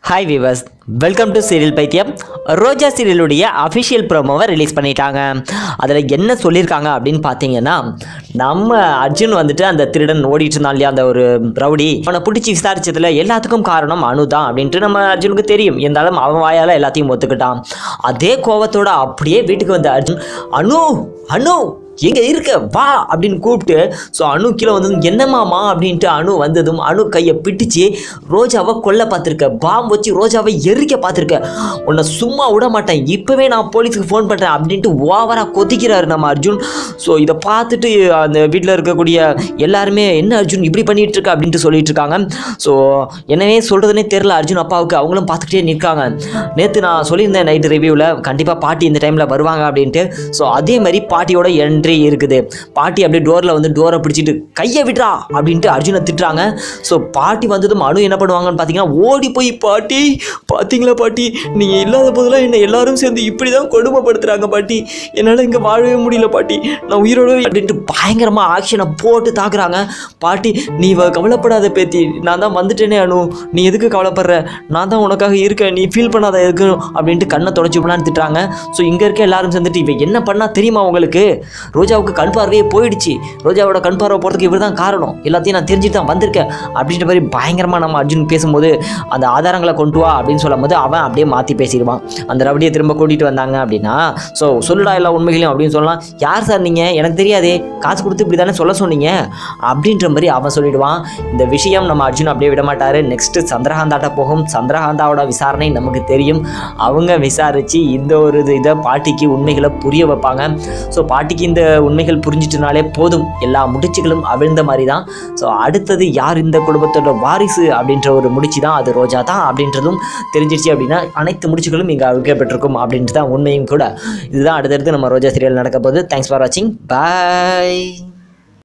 hi viewers welcome to serial பைத்தியம் Roja சீரியலுடைய official ப்ரோமோவை release பண்ணிட்டாங்க அதில் என்ன சொல்லியிருக்காங்க அப்படின்னு பார்த்தீங்கன்னா நம்ம அர்ஜுன் வந்துட்டு அந்த திருடன் ஓடிட்டு இருந்தான் இல்லையா அந்த ஒரு ரவுடி அவனை பிடிச்சி விசாரிச்சதுல எல்லாத்துக்கும் காரணம் அனு தான் அப்படின்ட்டு நம்ம அர்ஜுனுக்கு தெரியும் இருந்தாலும் அவன் வாயால் எல்லாத்தையும் ஒத்துக்கிட்டான் அதே கோவத்தோட அப்படியே வீட்டுக்கு வந்த அர்ஜுன் அனு அனு எங்கே இருக்க வா அப்படின்னு கூப்பிட்டு ஸோ அணு கீழே வந்ததும் என்னமாமா அப்படின்ட்டு அணு வந்ததும் அணு கையை பிடிச்சு ரோஜாவை கொல்ல பார்த்துருக்க பாம்பு வச்சு ரோஜாவை எரிக்க பார்த்துருக்க உன்னை சும்மா விட மாட்டேன் இப்போவே நான் போலீஸுக்கு ஃபோன் பண்ணுறேன் அப்படின்ட்டு ஓவராக கொதிக்கிறாரு நம்ம அர்ஜுன் ஸோ இதை பார்த்துட்டு அந்த வீட்டில் இருக்கக்கூடிய எல்லாருமே என்ன அர்ஜுன் இப்படி பண்ணிட்டு இருக்க அப்படின்ட்டு சொல்லிட்டு இருக்காங்க ஸோ என்னவே சொல்கிறதுனே தெரில அர்ஜுன் அப்பாவுக்கு அவங்களும் பார்த்துக்கிட்டே நிற்காங்க நேற்று நான் சொல்லியிருந்தேன் நைட்டு ரிவ்யூவில் கண்டிப்பாக பாட்டி இந்த டைமில் வருவாங்க அப்படின்ட்டு ஸோ அதே மாதிரி பாட்டியோட என்ட்ரி இருக்குது பாட்டி அப்படியே டோரில் வந்து டோரை பிடிச்சிட்டு கையை விட்றா அப்படின்ட்டு அர்ஜுனை திட்டுறாங்க ஸோ பாட்டி வந்ததும் அனு என்ன பண்ணுவாங்கன்னு பார்த்தீங்கன்னா ஓடி போய் பாட்டி பார்த்தீங்களா பாட்டி நீங்கள் இல்லாத போதெல்லாம் என்னை எல்லாரும் சேர்ந்து இப்படி தான் கொடுமைப்படுத்துகிறாங்க பாட்டி என்னால் இங்கே வாழவே முடியல பாட்டி நான் உயிரோட அப்படின்ட்டு பயங்கரமாக ஆக்ஷனை போட்டு தாக்குறாங்க பாட்டி நீ வ- கவலைப்படாத பேத்தி நான் தான் வந்துட்டேனே அனு நீ எதுக்கு கவலைப்படுற நான் தான் உனக்காக இருக்கேன் நீ ஃபீல் பண்ணாத எதுக்கு அப்படின்ட்டு கண்ணை தொடச்சி விடலான்னு திட்டுறாங்க ஸோ இங்கே இருக்க எல்லாரும் சேர்ந்துட்டு இவன் என்ன பண்ணா தெரியுமா உங்களுக்கு ரோஜாவுக்கு கண் பார்வையே போயிடுச்சு ரோஜாவோட கண் பார்வை போகிறதுக்கு இவர் தான் காரணம் எல்லாத்தையும் நான் தெரிஞ்சுட்டு தான் வந்திருக்கேன் அப்படின்ற மாதிரி பயங்கரமாக நம்ம அர்ஜுன் பேசும்போது அந்த ஆதாரங்களை கொண்டு வா அப்படின்னு சொல்லும் போது அவன் அப்படியே மாற்றி பேசிடுவான் அந்த ரவடியை திரும்ப கூட்டிகிட்டு வந்தாங்க அப்படின்னா ஸோ சொல்லுடா எல்லா உண்மைகளையும் அப்படின்னு சொல்லலாம் யார் சார் நீங்கள் எனக்கு தெரியாதே காசு கொடுத்து இப்படி தானே சொல்ல சொன்னீங்க அப்படின்ற மாதிரி அவன் சொல்லிடுவான் இந்த விஷயம் நம்ம அர்ஜுன் அப்படியே விட மாட்டார் நெக்ஸ்ட்டு சந்திரகாந்தாட்ட போகும் சந்திரகாந்தாவோட விசாரணை நமக்கு தெரியும் அவங்க விசாரித்து இந்த ஒரு இது இதை பாட்டிக்கு உண்மைகளை புரிய வைப்பாங்க ஸோ பாட்டிக்கு இந்த உண்மைகள் புரிஞ்சிட்டனாலே போதும் எல்லா முடிச்சுகளும் அவிழ்ந்த மாதிரி தான் ஸோ அடுத்தது யார் இந்த குடும்பத்தோட வாரிசு அப்படின்ற ஒரு முடிச்சு தான் அது ரோஜா தான் அப்படின்றதும் தெரிஞ்சிருச்சு அப்படின்னா அனைத்து முடிச்சுகளும் இங்கே அவிழ்க்கப்பட்டிருக்கும் அப்படின்ட்டு தான் உண்மையும் கூட இதுதான் அடுத்தடுத்து நம்ம ரோஜா சீரியல் நடக்க போகுது தேங்க்ஸ் ஃபார் வாட்சிங் பாய்